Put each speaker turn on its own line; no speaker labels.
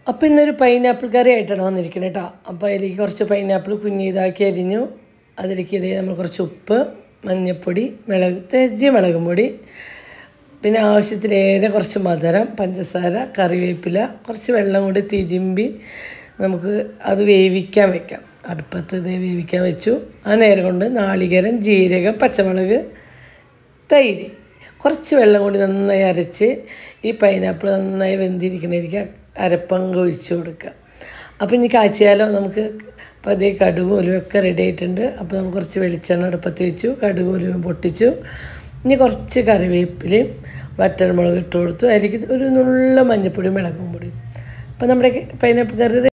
അപ്പോൾ ഇന്നൊരു പൈനാപ്പിൾ കറി ആയിട്ടാണ് വന്നിരിക്കുന്നത് കേട്ടോ അപ്പോൾ അതിലേക്ക് കുറച്ച് പൈനാപ്പിൾ കുഞ്ഞിതാക്കി അരിഞ്ഞു അതിലേക്ക് ഇതേ നമ്മൾ കുറച്ച് ഉപ്പ് മഞ്ഞൾപ്പൊടി മുളക് തെരിയ മുളകും പൊടി പിന്നെ ആവശ്യത്തിലേറെ കുറച്ച് മധുരം പഞ്ചസാര കറിവേപ്പില കുറച്ച് വെള്ളം കൂടി തിരുമ്പി നമുക്ക് അത് വേവിക്കാൻ വെക്കാം അടുപ്പത്ത് ഇത് വേവിക്കാൻ വെച്ചു ആ നേരം കൊണ്ട് നാളികേരം ജീരകം പച്ചമുളക് തൈര് കുറച്ച് വെള്ളം കൂടി നന്നായി അരച്ച് ഈ പൈനാപ്പിൾ നന്നായി വെന്തിരിക്കണേരിക്കും അരപ്പങ്ക് ഒഴിച്ചു കൊടുക്കുക അപ്പോൾ ഇനി കാച്ചിയാലോ നമുക്ക് അപ്പോൾ അതേ കടുകും ഉലുവൊക്കെ റെഡി ആയിട്ടുണ്ട് അപ്പോൾ നമുക്ക് കുറച്ച് വെളിച്ചെണ്ണ അടുപ്പത്ത് വെച്ചു കടുകും ഉലുവും പൊട്ടിച്ചു ഇനി കുറച്ച് കറിവേപ്പിലയും വറ്റൽമുളക് ഇട്ട് കൊടുത്തു അതിലേക്ക് ഒരു നുള്ള മഞ്ഞപ്പൊടിയും മിളകും പൊടിയും അപ്പോൾ നമ്മുടെ പൈനാപ്പിൾ കറി